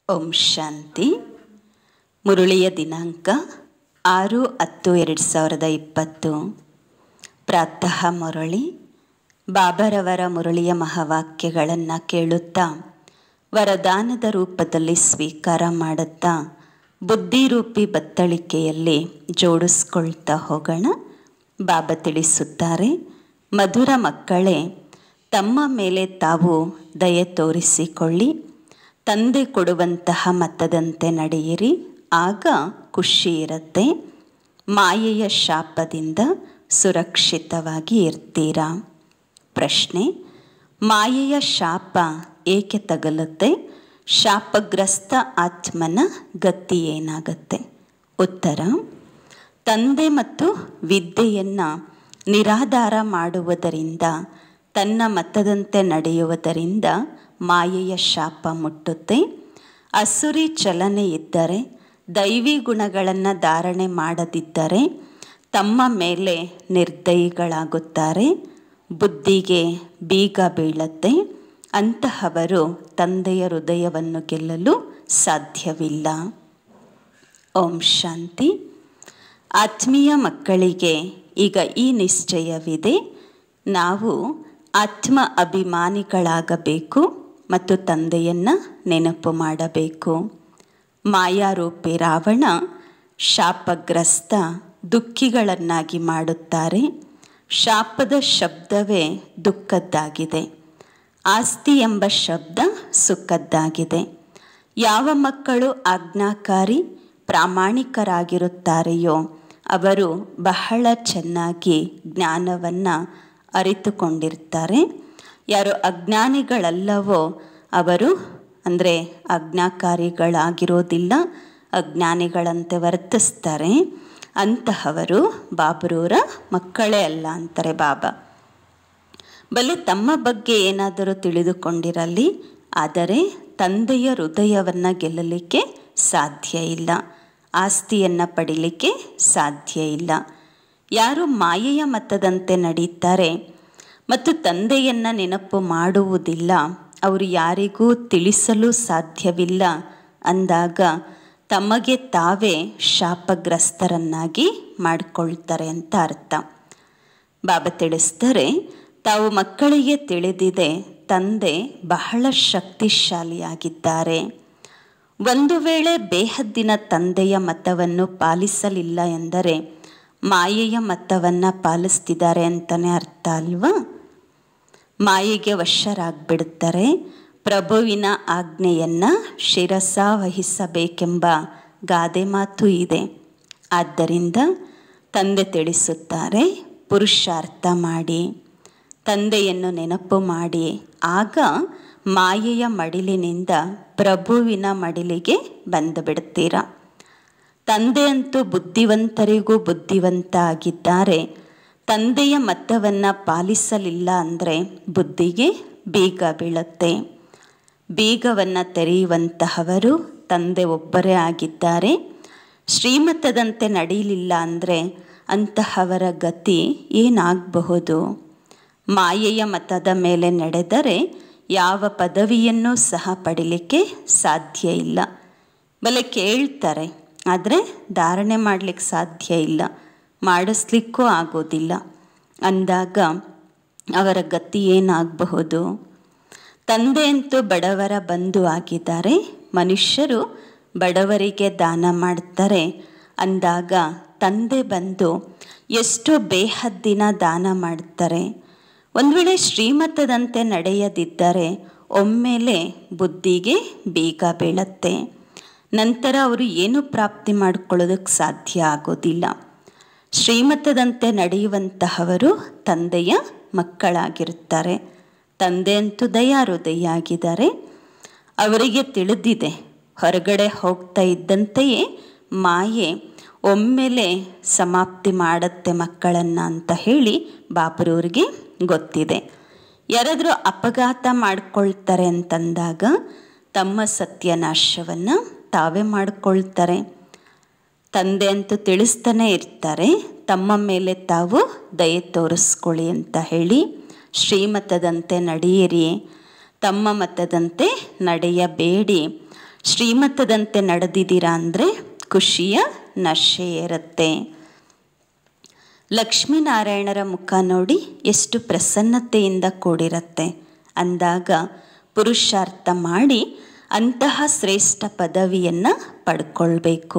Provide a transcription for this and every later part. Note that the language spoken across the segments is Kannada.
ಓಂ ಶಾಂತಿ ಮುರುಳಿಯ ದಿನಾಂಕ ಆರು ಹತ್ತು ಎರಡು ಸಾವಿರದ ಇಪ್ಪತ್ತು ಪ್ರಾತಃ ಮುರಳಿ ಬಾಬರವರ ಮುರಳಿಯ ಮಹಾವಾಕ್ಯಗಳನ್ನು ಕೇಳುತ್ತಾ ವರದಾನದ ರೂಪದಲ್ಲಿ ಸ್ವೀಕಾರ ಮಾಡುತ್ತಾ ಬುದ್ಧಿರೂಪಿ ಬತ್ತಳಿಕೆಯಲ್ಲಿ ಜೋಡಿಸ್ಕೊಳ್ತಾ ಹೋಗೋಣ ಬಾಬಾ ತಿಳಿಸುತ್ತಾರೆ ಮಧುರ ಮಕ್ಕಳೇ ತಮ್ಮ ಮೇಲೆ ತಾವು ದಯೆ ತೋರಿಸಿಕೊಳ್ಳಿ ತಂದೆ ಕೊಡುವಂತಹ ಮತದಂತೆ ನಡೆಯಿರಿ ಆಗ ಖುಷಿ ಇರುತ್ತೆ ಮಾಯೆಯ ಶಾಪದಿಂದ ಸುರಕ್ಷಿತವಾಗಿ ಇರ್ತೀರಾ ಪ್ರಶ್ನೆ ಮಾಯೆಯ ಶಾಪ ಏಕೆ ತಗಲುತ್ತೆ ಶಾಪಗ್ರಸ್ತ ಆತ್ಮನ ಗತಿ ಏನಾಗುತ್ತೆ ಉತ್ತರ ತಂದೆ ಮತ್ತು ವಿದ್ಯೆಯನ್ನು ನಿರಾಧಾರ ಮಾಡುವುದರಿಂದ ತನ್ನ ಮತದಂತೆ ನಡೆಯುವುದರಿಂದ ಮಾಯೆಯ ಶಾಪ ಮುಟ್ಟುತ್ತೆ ಅಸುರಿ ಚಲನೆ ಇದ್ದರೆ ದೈವಿ ಗುಣಗಳನ್ನು ಧಾರಣೆ ಮಾಡದಿದ್ದರೆ ತಮ್ಮ ಮೇಲೆ ನಿರ್ದಯಿಗಳಾಗುತ್ತಾರೆ ಬುದ್ಧಿಗೆ ಬೀಗ ಬೀಳತ್ತೆ ಅಂತಹವರು ತಂದೆಯ ಹೃದಯವನ್ನು ಗೆಲ್ಲಲು ಸಾಧ್ಯವಿಲ್ಲ ಓಂ ಶಾಂತಿ ಆತ್ಮೀಯ ಮಕ್ಕಳಿಗೆ ಈಗ ಈ ನಿಶ್ಚಯವಿದೆ ನಾವು ಆತ್ಮ ಅಭಿಮಾನಿಗಳಾಗಬೇಕು ಮತ್ತು ತಂದೆಯನ್ನು ನೆನಪು ಮಾಡಬೇಕು ಮಾಯಾರೂಪಿ ರಾವಣ ಶಾಪಗ್ರಸ್ತ ದುಃಖಿಗಳನ್ನಾಗಿ ಮಾಡುತ್ತಾರೆ ಶಾಪದ ಶಬ್ದವೇ ದುಃಖದ್ದಾಗಿದೆ ಆಸ್ತಿ ಎಂಬ ಶಬ್ದ ಸುಖದ್ದಾಗಿದೆ ಯಾವ ಮಕ್ಕಳು ಆಜ್ಞಾಕಾರಿ ಪ್ರಾಮಾಣಿಕರಾಗಿರುತ್ತಾರೆಯೋ ಅವರು ಬಹಳ ಚೆನ್ನಾಗಿ ಜ್ಞಾನವನ್ನು ಅರಿತುಕೊಂಡಿರ್ತಾರೆ ಯಾರು ಅಜ್ಞಾನಿಗಳಲ್ಲವೋ ಅವರು ಅಂದರೆ ಅಜ್ಞಾಕಾರಿಗಳಾಗಿರೋದಿಲ್ಲ ಅಜ್ಞಾನಿಗಳಂತೆ ವರ್ತಿಸ್ತಾರೆ ಅಂತಹವರು ಬಾಬರೂರ ಮಕ್ಕಳೇ ಅಲ್ಲ ಅಂತಾರೆ ಬಾಬಾ ಬಲೆ ತಮ್ಮ ಬಗ್ಗೆ ಏನಾದರೂ ತಿಳಿದುಕೊಂಡಿರಲಿ ಆದರೆ ತಂದೆಯ ಹೃದಯವನ್ನು ಗೆಲ್ಲಲಿಕ್ಕೆ ಸಾಧ್ಯ ಇಲ್ಲ ಆಸ್ತಿಯನ್ನು ಪಡಿಲಿಕ್ಕೆ ಸಾಧ್ಯ ಇಲ್ಲ ಯಾರು ಮಾಯೆಯ ಮತದಂತೆ ನಡೀತಾರೆ ಮತ್ತು ತಂದೆಯನ್ನು ನೆನಪು ಮಾಡುವುದಿಲ್ಲ ಅವರು ಯಾರಿಗೂ ತಿಳಿಸಲು ಸಾಧ್ಯವಿಲ್ಲ ಅಂದಾಗ ತಮಗೆ ತಾವೇ ಶಾಪಗ್ರಸ್ತರನ್ನಾಗಿ ಮಾಡಿಕೊಳ್ತಾರೆ ಅಂತ ಅರ್ಥ ಬಾಬಾ ತಿಳಿಸ್ತಾರೆ ತಾವು ಮಕ್ಕಳಿಗೆ ತಿಳಿದಿದೆ ತಂದೆ ಬಹಳ ಶಕ್ತಿಶಾಲಿಯಾಗಿದ್ದಾರೆ ಒಂದು ವೇಳೆ ಬೇಹದ್ದಿನ ತಂದೆಯ ಮತವನ್ನು ಪಾಲಿಸಲಿಲ್ಲ ಎಂದರೆ ಮಾಯೆಯ ಮತವನ್ನು ಪಾಲಿಸ್ತಿದ್ದಾರೆ ಅಂತಲೇ ಅರ್ಥ ಅಲ್ವಾ ಮಾಯೆಗೆ ವಶರಾಗ್ಬಿಡುತ್ತಾರೆ ಪ್ರಭುವಿನ ಆಜ್ಞೆಯನ್ನು ಶಿರಸ ವಹಿಸಬೇಕೆಂಬ ಗಾದೆ ಮಾತು ಇದೆ ಆದ್ದರಿಂದ ತಂದೆ ತಿಳಿಸುತ್ತಾರೆ ಪುರುಷಾರ್ಥ ಮಾಡಿ ತಂದೆಯನ್ನು ನೆನಪು ಮಾಡಿ ಆಗ ಮಾಯೆಯ ಮಡಿಲಿನಿಂದ ಪ್ರಭುವಿನ ಮಡಿಲಿಗೆ ಬಂದು ಬಿಡ್ತೀರ ತಂದೆಯಂತೂ ಬುದ್ಧಿವಂತರಿಗೂ ಬುದ್ಧಿವಂತ ಆಗಿದ್ದಾರೆ ತಂದೆಯ ಮತವನ್ನು ಪಾಲಿಸಲಿಲ್ಲ ಅಂದರೆ ಬುದ್ಧಿಗೆ ಬೀಗ ಬೀಳುತ್ತೆ ಬೀಗವನ್ನು ತೆರೆಯುವಂತಹವರು ತಂದೆ ಒಬ್ಬರೇ ಆಗಿದ್ದಾರೆ ಶ್ರೀಮತದಂತೆ ನಡೆಯಲಿಲ್ಲ ಅಂದರೆ ಅಂತಹವರ ಗತಿ ಏನಾಗಬಹುದು ಮಾಯೆಯ ಮತದ ಮೇಲೆ ನಡೆದರೆ ಯಾವ ಪದವಿಯನ್ನೂ ಸಹ ಪಡಿಲಿಕ್ಕೆ ಸಾಧ್ಯ ಇಲ್ಲ ಬಲೆ ಕೇಳ್ತಾರೆ ಆದರೆ ಧಾರಣೆ ಮಾಡಲಿಕ್ಕೆ ಸಾಧ್ಯ ಇಲ್ಲ ಮಾಡಿಸ್ಲಿಕ್ಕೂ ಆಗೋದಿಲ್ಲ ಅಂದಾಗ ಅವರ ಗತಿ ಏನಾಗಬಹುದು ತಂದೆಯಂತೂ ಬಡವರ ಬಂಧು ಆಗಿದ್ದಾರೆ ಮನುಷ್ಯರು ಬಡವರಿಗೆ ದಾನ ಮಾಡ್ತಾರೆ ಅಂದಾಗ ತಂದೆ ಬಂದು ಎಷ್ಟು ಬೇಹದ್ದಿನ ದಾನ ಮಾಡ್ತಾರೆ ಒಂದು ವೇಳೆ ಶ್ರೀಮತದಂತೆ ನಡೆಯದಿದ್ದರೆ ಒಮ್ಮೆಲೆ ಬುದ್ಧಿಗೆ ಬೀಗ ಬೀಳತ್ತೆ ನಂತರ ಅವರು ಏನು ಪ್ರಾಪ್ತಿ ಮಾಡ್ಕೊಳ್ಳೋದಕ್ಕೆ ಸಾಧ್ಯ ಆಗೋದಿಲ್ಲ ಶ್ರೀಮತದಂತೆ ನಡೆಯುವಂತಹವರು ತಂದೆಯ ಮಕ್ಕಳಾಗಿರುತ್ತಾರೆ ತಂದೆಯಂತೂ ದಯಾಹೃದಯ ಆಗಿದ್ದಾರೆ ಅವರಿಗೆ ತಿಳಿದಿದೆ ಹೊರಗಡೆ ಹೋಗ್ತಾ ಇದ್ದಂತೆಯೇ ಮಾಯೆ ಒಮ್ಮೆಲೆ ಸಮಾಪ್ತಿ ಮಾಡುತ್ತೆ ಮಕ್ಕಳನ್ನು ಅಂತ ಹೇಳಿ ಬಾಬರವ್ರಿಗೆ ಗೊತ್ತಿದೆ ಯಾರಾದರೂ ಅಪಘಾತ ಮಾಡ್ಕೊಳ್ತಾರೆ ಅಂತಂದಾಗ ತಮ್ಮ ಸತ್ಯನಾಶವನ್ನು ತಾವೇ ಮಾಡಿಕೊಳ್ತಾರೆ ತಂದೆ ಅಂತೂ ತಿಳಿಸ್ತಾನೆ ಇರ್ತಾರೆ ತಮ್ಮ ಮೇಲೆ ತಾವು ದಯೆ ತೋರಿಸ್ಕೊಳ್ಳಿ ಅಂತ ಹೇಳಿ ಶ್ರೀಮತದಂತೆ ನಡೆಯಿರಿ ತಮ್ಮ ಮತದಂತೆ ನಡೆಯಬೇಡಿ ಶ್ರೀಮತದಂತೆ ನಡೆದಿದ್ದೀರಾ ಅಂದರೆ ಖುಷಿಯ ನಶೆ ಇರುತ್ತೆ ಲಕ್ಷ್ಮೀನಾರಾಯಣರ ಮುಖ ನೋಡಿ ಎಷ್ಟು ಪ್ರಸನ್ನತೆಯಿಂದ ಕೂಡಿರುತ್ತೆ ಅಂದಾಗ ಪುರುಷಾರ್ಥ ಮಾಡಿ ಅಂತಹ ಶ್ರೇಷ್ಠ ಪದವಿಯನ್ನು ಪಡ್ಕೊಳ್ಬೇಕು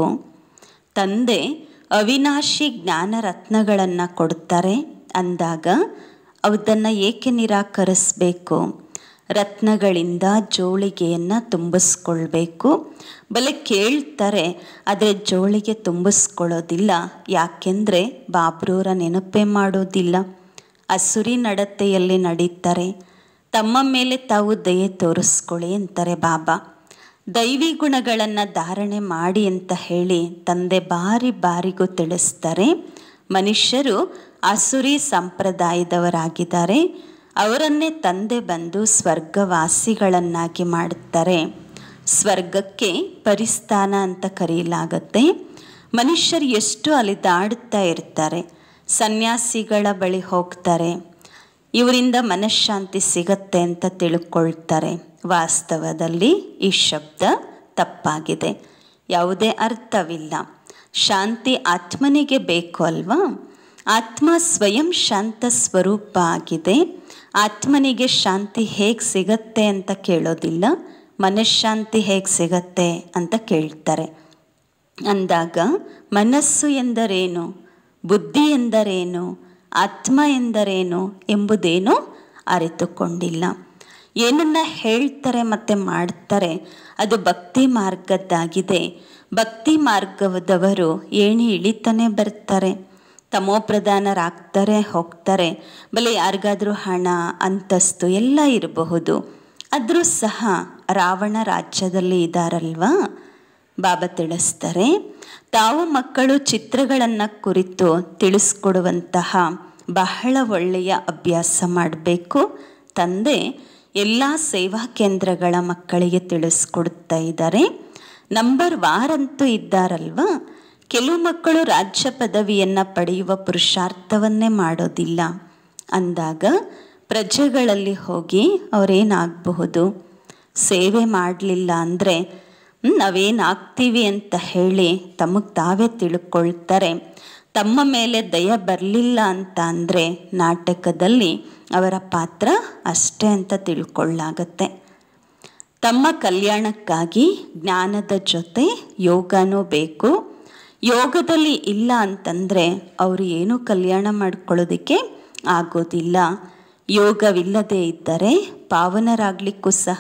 ತಂದೆ ಅವಿನಾಶಿ ಜ್ಞಾನ ರತ್ನಗಳನ್ನು ಕೊಡ್ತಾರೆ ಅಂದಾಗ ಅದನ್ನು ಏಕೆ ನಿರಾಕರಿಸಬೇಕು ರತ್ನಗಳಿಂದ ಜೋಳಿಗೆಯನ್ನು ತುಂಬಿಸ್ಕೊಳ್ಬೇಕು ಬಲೆ ಕೇಳ್ತಾರೆ ಆದರೆ ಜೋಳಿಗೆ ತುಂಬಿಸ್ಕೊಳ್ಳೋದಿಲ್ಲ ಯಾಕೆಂದರೆ ಬಾಬ್ರೂರ ನೆನಪೇ ಮಾಡೋದಿಲ್ಲ ಅಸುರಿ ನಡತೆಯಲ್ಲಿ ನಡೀತಾರೆ ತಮ್ಮ ಮೇಲೆ ತಾವು ದಯೆ ತೋರಿಸ್ಕೊಳ್ಳಿ ಅಂತಾರೆ ಬಾಬಾ ದೈವಿ ಗುಣಗಳನ್ನು ಧಾರಣೆ ಮಾಡಿ ಅಂತ ಹೇಳಿ ತಂದೆ ಬಾರಿ ಬಾರಿಗೂ ತಿಳಿಸ್ತಾರೆ ಮನುಷ್ಯರು ಆಸುರಿ ಸಂಪ್ರದಾಯದವರಾಗಿದ್ದಾರೆ ಅವರನ್ನೇ ತಂದೆ ಬಂದು ಸ್ವರ್ಗವಾಸಿಗಳನ್ನಾಗಿ ಮಾಡುತ್ತಾರೆ ಸ್ವರ್ಗಕ್ಕೆ ಪರಿಸ್ಥಾನ ಅಂತ ಕರೆಯಲಾಗುತ್ತೆ ಮನುಷ್ಯರು ಎಷ್ಟು ಅಲಿದಾಡುತ್ತಾ ಇರ್ತಾರೆ ಸನ್ಯಾಸಿಗಳ ಬಳಿ ಹೋಗ್ತಾರೆ ಇವರಿಂದ ಮನಃಶಾಂತಿ ಸಿಗತ್ತೆ ಅಂತ ತಿಳ್ಕೊಳ್ತಾರೆ ವಾಸ್ತವದಲ್ಲಿ ಈ ಶಬ್ದ ತಪ್ಪಾಗಿದೆ ಯಾವುದೇ ಅರ್ಥವಿಲ್ಲ ಶಾಂತಿ ಆತ್ಮನಿಗೆ ಬೇಕು ಅಲ್ವಾ ಆತ್ಮ ಸ್ವಯಂ ಶಾಂತ ಸ್ವರೂಪ ಆಗಿದೆ ಆತ್ಮನಿಗೆ ಶಾಂತಿ ಹೇಗೆ ಸಿಗತ್ತೆ ಅಂತ ಕೇಳೋದಿಲ್ಲ ಮನಃಶಾಂತಿ ಹೇಗೆ ಸಿಗತ್ತೆ ಅಂತ ಕೇಳ್ತಾರೆ ಅಂದಾಗ ಮನಸ್ಸು ಎಂದರೇನು ಬುದ್ಧಿ ಎಂದರೇನು ಆತ್ಮ ಎಂದರೇನು ಎಂಬುದೇನು ಅರಿತುಕೊಂಡಿಲ್ಲ ಏನನ್ನ ಹೇಳ್ತಾರೆ ಮತ್ತು ಮಾಡ್ತಾರೆ ಅದು ಭಕ್ತಿ ಮಾರ್ಗದ್ದಾಗಿದೆ ಭಕ್ತಿ ಮಾರ್ಗದವರು ಏಣಿ ಇಳಿತಾನೆ ಬರ್ತಾರೆ ತಮೋಪ್ರಧಾನರಾಗ್ತಾರೆ ಹೋಗ್ತಾರೆ ಬಲೆ ಯಾರಿಗಾದ್ರೂ ಹಣ ಅಂತಸ್ತು ಎಲ್ಲ ಇರಬಹುದು ಆದರೂ ಸಹ ರಾವಣ ರಾಜ್ಯದಲ್ಲಿ ಇದ್ದಾರಲ್ವಾ ಬಾಬಾ ತಿಳಿಸ್ತಾರೆ ತಾವು ಮಕ್ಕಳು ಚಿತ್ರಗಳನ್ನು ಕುರಿತು ತಿಳಿಸ್ಕೊಡುವಂತಹ ಬಹಳ ಒಳ್ಳೆಯ ಅಭ್ಯಾಸ ಮಾಡಬೇಕು ತಂದೆ ಎಲ್ಲ ಸೇವಾ ಕೇಂದ್ರಗಳ ಮಕ್ಕಳಿಗೆ ತಿಳಿಸ್ಕೊಡ್ತಾ ಇದ್ದಾರೆ ನಂಬರ್ ವಾರಂತೂ ಇದ್ದಾರಲ್ವಾ ಕೆಲವು ಮಕ್ಕಳು ರಾಜ್ಯ ಪದವಿಯನ್ನು ಪಡೆಯುವ ಪುರುಷಾರ್ಥವನ್ನೇ ಮಾಡೋದಿಲ್ಲ ಅಂದಾಗ ಪ್ರಜೆಗಳಲ್ಲಿ ಹೋಗಿ ಅವರೇನಾಗಬಹುದು ಸೇವೆ ಮಾಡಲಿಲ್ಲ ಅಂದರೆ ನಾವೇನಾಗ್ತೀವಿ ಅಂತ ಹೇಳಿ ತಮಗೆ ತಾವೇ ತಿಳ್ಕೊಳ್ತಾರೆ ತಮ್ಮ ಮೇಲೆ ದಯ ಬರಲಿಲ್ಲ ಅಂತ ಅಂದರೆ ನಾಟಕದಲ್ಲಿ ಅವರ ಪಾತ್ರ ಅಷ್ಟೇ ಅಂತ ತಿಳ್ಕೊಳ್ಳಾಗತ್ತೆ ತಮ್ಮ ಕಲ್ಯಾಣಕ್ಕಾಗಿ ಜ್ಞಾನದ ಜೊತೆ ಯೋಗನೂ ಬೇಕು ಯೋಗದಲ್ಲಿ ಇಲ್ಲ ಅಂತಂದರೆ ಅವರು ಏನೂ ಕಲ್ಯಾಣ ಮಾಡ್ಕೊಳ್ಳೋದಕ್ಕೆ ಆಗೋದಿಲ್ಲ ಯೋಗವಿಲ್ಲದೆ ಇದ್ದರೆ ಪಾವನರಾಗಲಿಕ್ಕೂ ಸಹ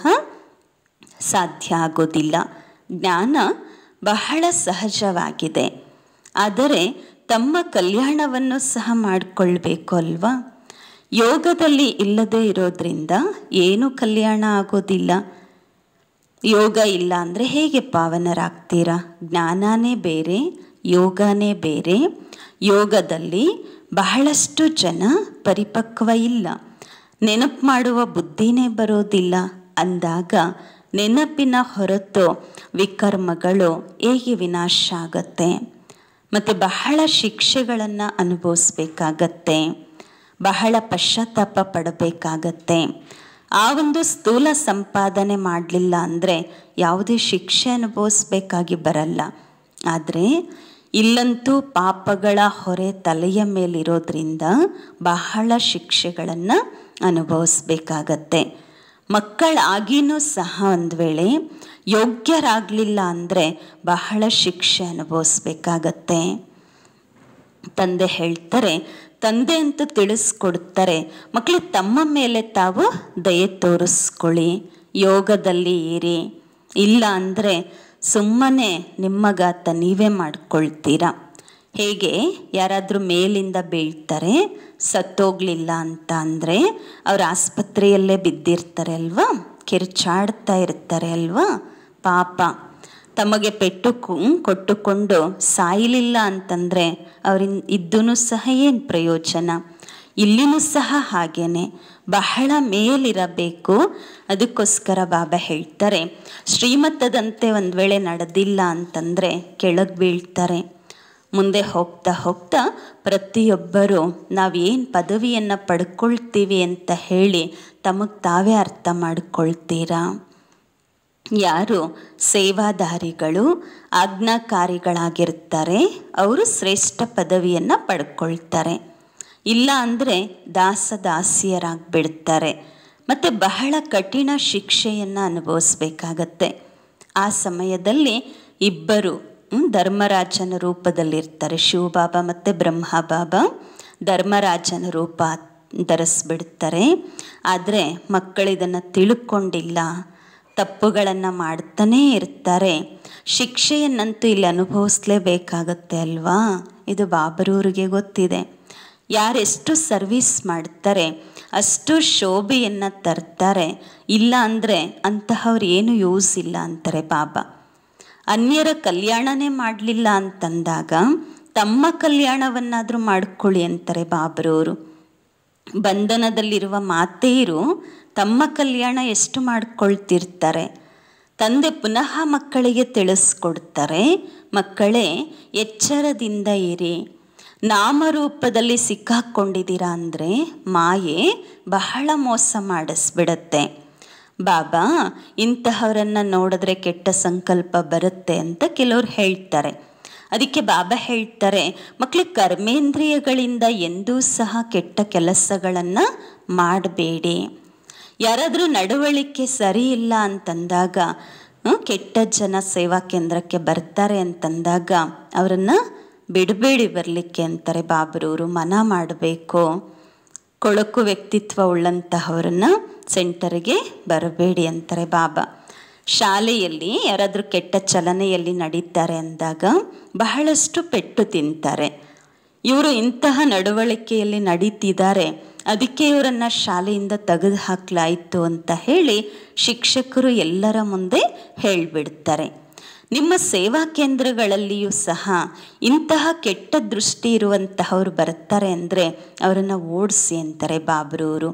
ಸಾಧ್ಯ ಆಗೋದಿಲ್ಲ ಜ್ಞಾನ ಬಹಳ ಸಹಜವಾಗಿದೆ ಆದರೆ ತಮ್ಮ ಕಲ್ಯಾಣವನ್ನು ಸಹ ಮಾಡಿಕೊಳ್ಬೇಕು ಅಲ್ವಾ ಯೋಗದಲ್ಲಿ ಇಲ್ಲದೆ ಇರೋದ್ರಿಂದ ಏನೂ ಕಲ್ಯಾಣ ಆಗೋದಿಲ್ಲ ಯೋಗ ಇಲ್ಲ ಅಂದರೆ ಹೇಗೆ ಪಾವನರಾಗ್ತೀರಾ ಜ್ಞಾನನೇ ಬೇರೆ ಯೋಗನೇ ಬೇರೆ ಯೋಗದಲ್ಲಿ ಬಹಳಷ್ಟು ಜನ ಪರಿಪಕ್ವ ಇಲ್ಲ ನೆನಪು ಮಾಡುವ ಬುದ್ಧಿನೇ ಬರೋದಿಲ್ಲ ಅಂದಾಗ ನೆನಪಿನ ಹೊರತು ವಿಕರ್ಮಗಳು ಹೇಗೆ ವಿನಾಶ ಆಗತ್ತೆ ಮತ್ತು ಬಹಳ ಶಿಕ್ಷೆಗಳನ್ನು ಅನುಭವಿಸ್ಬೇಕಾಗತ್ತೆ ಬಹಳ ಪಶ್ಚಾತ್ತಾಪ ಪಡಬೇಕಾಗತ್ತೆ ಆ ಒಂದು ಸ್ಥೂಲ ಸಂಪಾದನೆ ಮಾಡಲಿಲ್ಲ ಅಂದರೆ ಯಾವುದೇ ಶಿಕ್ಷೆ ಅನುಭವಿಸ್ಬೇಕಾಗಿ ಬರಲ್ಲ ಆದರೆ ಇಲ್ಲಂತೂ ಪಾಪಗಳ ಹೊರೆ ತಲೆಯ ಮೇಲಿರೋದ್ರಿಂದ ಬಹಳ ಶಿಕ್ಷೆಗಳನ್ನು ಅನುಭವಿಸ್ಬೇಕಾಗತ್ತೆ ಮಕ್ಕಳಾಗಿನೂ ಸಹ ಒಂದು ವೇಳೆ ಯೋಗ್ಯರಾಗಲಿಲ್ಲ ಅಂದರೆ ಬಹಳ ಶಿಕ್ಷೆ ಅನುಭವಿಸ್ಬೇಕಾಗತ್ತೆ ತಂದೆ ಹೇಳ್ತಾರೆ ತಂದೆ ಅಂತ ತಿಳಿಸ್ಕೊಡ್ತಾರೆ ಮಕ್ಕಳು ತಮ್ಮ ಮೇಲೆ ತಾವು ದಯೆ ತೋರಿಸ್ಕೊಳ್ಳಿ ಯೋಗದಲ್ಲಿ ಇರಿ ಇಲ್ಲ ಅಂದರೆ ಸುಮ್ಮನೆ ನಿಮ್ಮಗಾತ ನೀವೇ ಮಾಡ್ಕೊಳ್ತೀರಾ ಹೇಗೆ ಯಾರಾದರೂ ಮೇಲಿಂದ ಬೀಳ್ತಾರೆ ಸತ್ತೋಗ್ಲಿಲ್ಲ ಅಂತ ಅಂದರೆ ಅವ್ರ ಆಸ್ಪತ್ರೆಯಲ್ಲೇ ಬಿದ್ದಿರ್ತಾರೆ ಅಲ್ವಾ ಕಿರ್ಚಾಡ್ತಾ ಇರ್ತಾರೆ ಅಲ್ವಾ ಪಾಪ ತಮಗೆ ಪೆಟ್ಟು ಕೊಟ್ಟುಕೊಂಡು ಸಾಯಲಿಲ್ಲ ಅಂತಂದರೆ ಅವರಿಂದ ಇದ್ದೂ ಸಹ ಏನು ಪ್ರಯೋಜನ ಇಲ್ಲಿನೂ ಸಹ ಹಾಗೇನೆ ಬಹಳ ಮೇಲಿರಬೇಕು ಅದಕ್ಕೋಸ್ಕರ ಬಾಬಾ ಹೇಳ್ತಾರೆ ಶ್ರೀಮತದಂತೆ ಒಂದು ವೇಳೆ ನಡೆದಿಲ್ಲ ಅಂತಂದರೆ ಕೆಳಗೆ ಬೀಳ್ತಾರೆ ಮುಂದೆ ಹೋಗ್ತಾ ಹೋಗ್ತಾ ಪ್ರತಿಯೊಬ್ಬರು ನಾವೇನು ಪದವಿಯನ್ನು ಪಡ್ಕೊಳ್ತೀವಿ ಅಂತ ಹೇಳಿ ತಮಗೆ ತಾವೇ ಅರ್ಥ ಮಾಡ್ಕೊಳ್ತೀರಾ ಯಾರು ಸೇವಾದಾರಿಗಳು ಆಜ್ಞಾಕಾರಿಗಳಾಗಿರ್ತಾರೆ ಅವರು ಶ್ರೇಷ್ಠ ಪದವಿಯನ್ನು ಪಡ್ಕೊಳ್ತಾರೆ ಇಲ್ಲ ಅಂದರೆ ದಾಸ ದಾಸಿಯರಾಗಿಬಿಡ್ತಾರೆ ಮತ್ತು ಬಹಳ ಕಠಿಣ ಶಿಕ್ಷೆಯನ್ನು ಅನುಭವಿಸ್ಬೇಕಾಗತ್ತೆ ಆ ಸಮಯದಲ್ಲಿ ಇಬ್ಬರು ಧರ್ಮರಾಜನ ರೂಪದಲ್ಲಿರ್ತಾರೆ ಶಿವಬಾಬಾ ಮತ್ತು ಬ್ರಹ್ಮಬಾಬಾ ಧರ್ಮರಾಜನ ರೂಪ ಧರಿಸ್ಬಿಡ್ತಾರೆ ಆದರೆ ಮಕ್ಕಳಿದನ್ನು ತಿಳ್ಕೊಂಡಿಲ್ಲ ತಪ್ಪುಗಳನ್ನು ಮಾಡ್ತಾನೇ ಇರ್ತಾರೆ ಶಿಕ್ಷೆಯನ್ನಂತೂ ಇಲ್ಲಿ ಅನುಭವಿಸ್ಲೇಬೇಕಾಗತ್ತೆ ಅಲ್ವಾ ಇದು ಬಾಬರೂರಿಗೆ ಗೊತ್ತಿದೆ ಯಾರೆಷ್ಟು ಸರ್ವಿಸ್ ಮಾಡ್ತಾರೆ ಅಷ್ಟು ಶೋಭೆಯನ್ನು ತರ್ತಾರೆ ಇಲ್ಲ ಅಂದರೆ ಅಂತಹವ್ರು ಏನು ಯೂಸ್ ಇಲ್ಲ ಅಂತಾರೆ ಬಾಬಾ ಅನ್ಯರ ಕಲ್ಯಾಣನೇ ಮಾಡಲಿಲ್ಲ ಅಂತಂದಾಗ ತಮ್ಮ ಕಲ್ಯಾಣವನ್ನಾದರೂ ಮಾಡ್ಕೊಳ್ಳಿ ಅಂತಾರೆ ಬಾಬರವರು ಬಂಧನದಲ್ಲಿರುವ ಮಾತೆಯರು ತಮ್ಮ ಕಲ್ಯಾಣ ಎಷ್ಟು ಮಾಡ್ಕೊಳ್ತಿರ್ತಾರೆ ತಂದೆ ಪುನಃ ಮಕ್ಕಳಿಗೆ ತಿಳಿಸ್ಕೊಡ್ತಾರೆ ಮಕ್ಕಳೇ ಎಚ್ಚರದಿಂದ ಇರಿ ನಾಮರೂಪದಲ್ಲಿ ಸಿಕ್ಕಾಕ್ಕೊಂಡಿದ್ದೀರಾ ಅಂದರೆ ಮಾಯೆ ಬಹಳ ಮೋಸ ಮಾಡಿಸ್ಬಿಡತ್ತೆ ಬಾಬಾ ಇಂತಹವರನ್ನು ನೋಡಿದ್ರೆ ಕೆಟ್ಟ ಸಂಕಲ್ಪ ಬರುತ್ತೆ ಅಂತ ಕೆಲವ್ರು ಹೇಳ್ತಾರೆ ಅದಕ್ಕೆ ಬಾಬಾ ಹೇಳ್ತಾರೆ ಮಕ್ಕಳಿಗೆ ಕರ್ಮೇಂದ್ರಿಯಗಳಿಂದ ಎಂದೂ ಸಹ ಕೆಟ್ಟ ಕೆಲಸಗಳನ್ನು ಮಾಡಬೇಡಿ ಯಾರಾದರೂ ನಡವಳಿಕೆ ಸರಿ ಇಲ್ಲ ಅಂತಂದಾಗ ಕೆಟ್ಟ ಜನ ಸೇವಾ ಕೇಂದ್ರಕ್ಕೆ ಬರ್ತಾರೆ ಅಂತಂದಾಗ ಅವರನ್ನು ಬಿಡಬೇಡಿ ಬರಲಿಕ್ಕೆ ಅಂತಾರೆ ಬಾಬರವರು ಮನ ಮಾಡಬೇಕು ಕೊಳಕು ವ್ಯಕ್ತಿತ್ವ ಉಳ್ಳಂತಹವರನ್ನು ಸೆಂಟರ್ಗೆ ಬರಬೇಡಿ ಅಂತಾರೆ ಬಾಬಾ ಶಾಲೆಯಲ್ಲಿ ಯಾರಾದರೂ ಕೆಟ್ಟ ಚಲನೆಯಲ್ಲಿ ನಡೀತಾರೆ ಅಂದಾಗ ಬಹಳಷ್ಟು ಪೆಟ್ಟು ತಿಂತಾರೆ ಇವರು ಇಂತಹ ನಡವಳಿಕೆಯಲ್ಲಿ ನಡೀತಿದ್ದಾರೆ ಅದಕ್ಕೆ ಇವರನ್ನು ಶಾಲೆಯಿಂದ ತೆಗೆದು ಹಾಕಲಾಯಿತು ಅಂತ ಹೇಳಿ ಶಿಕ್ಷಕರು ಎಲ್ಲರ ಮುಂದೆ ಹೇಳಿಬಿಡ್ತಾರೆ ನಿಮ್ಮ ಸೇವಾ ಕೇಂದ್ರಗಳಲ್ಲಿಯೂ ಸಹ ಇಂತಹ ಕೆಟ್ಟ ದೃಷ್ಟಿ ಇರುವಂತಹವ್ರು ಬರ್ತಾರೆ ಅಂದರೆ ಅವರನ್ನು ಓಡಿಸಿ ಅಂತಾರೆ ಬಾಬ್ರವರು